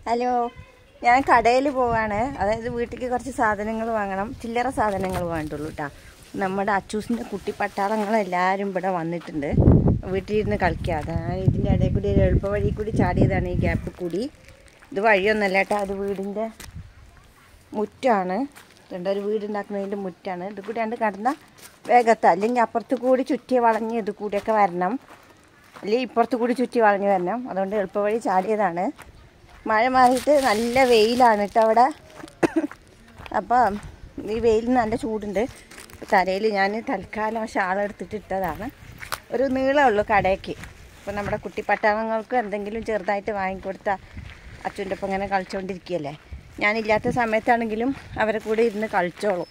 Hello ഞാൻ കടയിൽ പോവാണ് അതായത് വീട്ടിലേക്ക് കുറച്ച് സാധനങ്ങൾ വാങ്ങണം ചില്ലറ സാധനങ്ങൾ വേണ്ടുള്ളൂ കേട്ടോ നമ്മുടെ അച്ചൂസിൻ്റെ കുട്ടി പട്ടാളങ്ങളെല്ലാവരും ഇവിടെ വന്നിട്ടുണ്ട് വീട്ടിലിരുന്ന് കളിക്കുക അതാണ് ഇതിൻ്റെ ഇടയിൽ കൂടി ഒരു എളുപ്പ വഴി കൂടി ചാടിയതാണ് ഈ ഗ്യാപ്പ് കൂടി ഇത് വഴിയൊന്നല്ല കേട്ടോ അത് വീടിൻ്റെ മുറ്റാണ് രണ്ട് ഒരു വീടുണ്ടാക്കുന്നതിൻ്റെ മുറ്റാണ് ഇത് കൂടി കണ്ട് കടന്ന വേഗത്ത് അല്ലെങ്കിൽ അപ്പുറത്ത് കൂടി ചുറ്റി വളഞ്ഞ് ഇത് കൂടിയൊക്കെ വരണം അല്ലെങ്കിൽ ഇപ്പുറത്ത് കൂടി ചുറ്റി വളഞ്ഞ് വരണം അതുകൊണ്ട് എളുപ്പവഴി ചാടിയതാണ് മഴ മാറിയിട്ട് നല്ല വെയിലാണ് കേട്ടോ അവിടെ അപ്പം ഈ വെയിലിന് നല്ല ചൂടുണ്ട് തലയിൽ ഞാൻ തൽക്കാലം ഷാൾ എടുത്തിട്ട് ഇട്ടതാണ് ഒരു നീളമുള്ളൂ കടയ്ക്ക് ഇപ്പം നമ്മുടെ കുട്ടി പട്ടാളങ്ങൾക്ക് എന്തെങ്കിലും ചെറുതായിട്ട് വാങ്ങിക്കൊടുത്താൽ അച്ഛൻ്റെ ഒപ്പം ഇങ്ങനെ കളിച്ചുകൊണ്ടിരിക്കുകയല്ലേ ഞാനില്ലാത്ത സമയത്താണെങ്കിലും അവരെ കൂടെ ഇരുന്ന് കളിച്ചോളും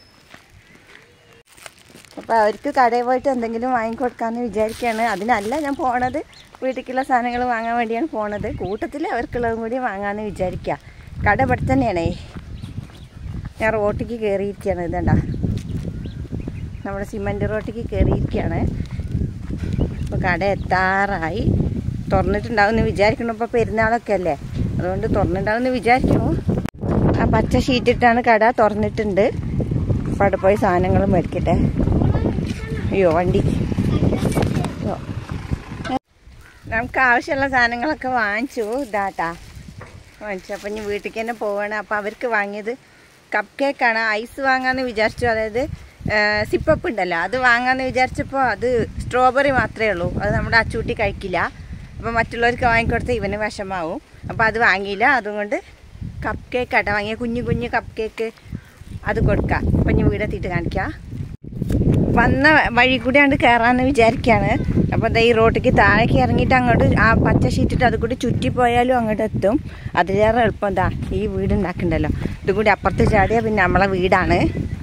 അപ്പോൾ അവർക്ക് കടയിൽ പോയിട്ട് എന്തെങ്കിലും വാങ്ങിക്കൊടുക്കാമെന്ന് വിചാരിക്കുകയാണ് അതിനല്ല ഞാൻ പോണത് വീട്ടിലേക്കുള്ള സാധനങ്ങൾ വാങ്ങാൻ വേണ്ടിയാണ് പോണത് കൂട്ടത്തിൽ അവർക്കുള്ളതും കൂടി വാങ്ങാമെന്ന് വിചാരിക്കുക കട ഇവിടെ തന്നെയാണേ ഞാൻ റോട്ടിക്ക് കയറിയിരിക്കുകയാണ് ഇതണ്ട നമ്മുടെ സിമൻറ്റ് റോട്ടിക്ക് കയറിയിരിക്കുകയാണ് ഇപ്പോൾ കട എത്താറായി തുറന്നിട്ടുണ്ടാവുമെന്ന് വിചാരിക്കണം ഇപ്പോൾ പെരുന്നാളൊക്കെ അല്ലേ അതുകൊണ്ട് തുറന്നിട്ടുണ്ടാവുമെന്ന് വിചാരിക്കുന്നു ആ പച്ച ഷീറ്റിട്ടാണ് കട തുറന്നിട്ടുണ്ട് അപ്പോൾ അവിടെ പോയി സാധനങ്ങൾ മേടിക്കട്ടെ അയ്യോ വണ്ടി ഓ. നമുക്ക് ആവശ്യമുള്ള സാധനങ്ങളൊക്കെ വാങ്ങിച്ചു ഇതാട്ടാ വാങ്ങിച്ചു അപ്പം ഇനി വീട്ടിലേക്ക് തന്നെ പോവാണ് അപ്പോൾ അവർക്ക് വാങ്ങിയത് കപ്പ് കേക്കാണ് ഐസ് വാങ്ങാമെന്ന് വിചാരിച്ചു അതായത് സിപ്പപ്പ് ഉണ്ടല്ലോ അത് വാങ്ങാമെന്ന് വിചാരിച്ചപ്പോൾ അത് സ്ട്രോബെറി മാത്രമേ ഉള്ളൂ അത് നമ്മുടെ അച്ചൂട്ടി കഴിക്കില്ല അപ്പോൾ മറ്റുള്ളവർക്ക് വാങ്ങിക്കൊടുത്ത് ഇവന് വിഷമാവും അപ്പോൾ അത് വാങ്ങിയില്ല അതുകൊണ്ട് കപ്പ് കേക്ക് ആട്ടോ വാങ്ങിയ കുഞ്ഞു കുഞ്ഞു കപ്പ് കേക്ക് അത് കൊടുക്കാം അപ്പം ഇനി വീടെത്തിയിട്ട് കാണിക്കാം വന്ന വഴി കൂടിയാണ്ട് കയറാമെന്ന് വിചാരിക്കുകയാണ് അപ്പോൾ ദേ ഈ റോട്ടിക്ക് താഴേക്ക് ഇറങ്ങിയിട്ട് അങ്ങോട്ട് ആ പച്ച ഷീറ്റിട്ട് അത് കൂടി ചുറ്റിപ്പോയാലും അങ്ങോട്ട് എത്തും അതിലേറെ എളുപ്പം എന്താ ഈ വീട് ഉണ്ടാക്കണ്ടല്ലോ ഇത് കൂടി അപ്പുറത്ത് ചാടിയാൽ പിന്നെ നമ്മളെ വീടാണ്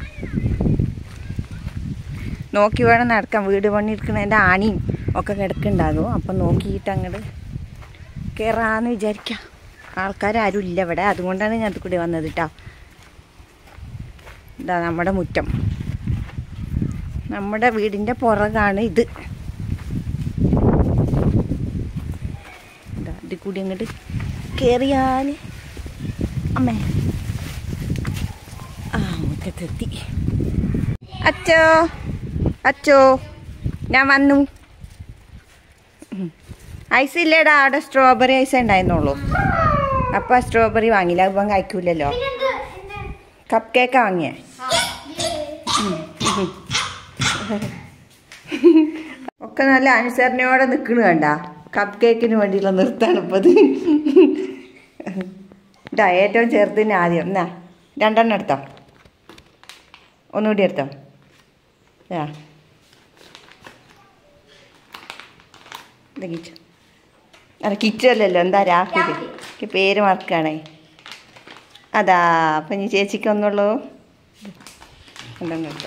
നോക്കി വേണം നടക്കാം വീട് പണിയെടുക്കുന്നതിൻ്റെ ആണിയും ഒക്കെ കിടക്കുന്നുണ്ടാകും അപ്പം നോക്കിയിട്ട് അങ്ങോട്ട് കയറാമെന്ന് വിചാരിക്കാം ആൾക്കാരും ഇല്ല ഇവിടെ അതുകൊണ്ടാണ് ഞാൻ അത് കൂടി വന്നത് കേട്ടോ ഇതാ നമ്മുടെ മുറ്റം നമ്മുടെ വീടിൻ്റെ പുറകാണ് ഇത് ഇതാ ഇത് കൂടി അങ്ങോട്ട് കയറിയാൽ അമ്മേ ആ മുറ്റത്തെത്തി അച്ചോ അച്ചോ ഞാൻ വന്നു ഉം. ഐസ് ഇല്ലേടാ അവിടെ സ്ട്രോബെറി ഐസ് ഉണ്ടായിരുന്നുള്ളൂ അപ്പോൾ സ്ട്രോബെറി വാങ്ങിയില്ല ഇപ്പം കഴിക്കൂലല്ലോ കപ്പ് കേക്കാ വാങ്ങിയേ ഒക്കെ നല്ല അനുസരണയോടെ നിൽക്കണ കണ്ട കപ്പ് കേക്കിന് വേണ്ടിയുള്ള നിർത്താണ് ഇപ്പോൾ ഇത് ഇതാ ഏറ്റവും ചെറുതിന് ആദ്യം എന്നാ രണ്ടെണ്ണം എടുത്തോ ഒന്നുകൂടി എടുത്തോ ആ ഇത് കിച്ചു അല്ല കിച്ചു അല്ലല്ലോ എന്താ രാഹുൽ എനിക്ക് പേര് മറക്കുകയാണേ അതാ അപ്പം ഇനി ചേച്ചിക്ക് ഒന്നുള്ളൂ രണ്ടെണ്ണം എടുത്തോ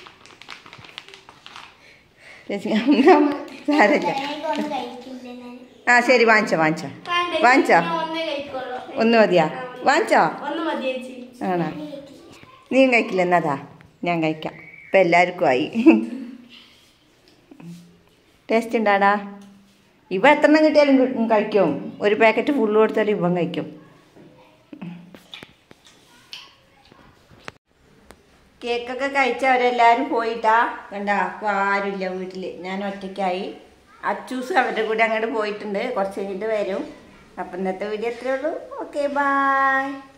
ചേച്ചി സാരമില്ല ആ ശരി വാങ്ങിച്ചോ വാങ്ങിച്ചോ വാങ്ങിച്ചോ ഒന്ന് മതിയാ വാങ്ങിച്ചോ ഒന്ന് മതി ചേച്ചി ആണോ നീയും കഴിക്കില്ല എന്നതാ ഞാൻ കഴിക്കാം ഇപ്പം എല്ലാവർക്കും ആയി ടേസ്റ്റ് ഉണ്ടാടാ ഇവ എത്രണ്ണം കിട്ടിയാലും കി- കഴിക്കും ഒരു പാക്കറ്റ് ഫുള്ള് കൊടുത്താലും ഇവൻ കഴിക്കും കേക്കൊക്കെ കഴിച്ചവരെല്ലാവരും പോയിട്ടാ കണ്ടാ അപ്പോൾ ആരുമില്ല വീട്ടിൽ ഞാൻ ഒറ്റയ്ക്കായി അച്ചൂസ് അവരുടെ കൂടെ അങ്ങോട്ട് പോയിട്ടുണ്ട് കുറച്ച് കഴിഞ്ഞിട്ട് വരും അപ്പം ഇന്നത്തെ വീഡിയോ എത്രയേ ഉള്ളൂ ഓക്കെ ബായ്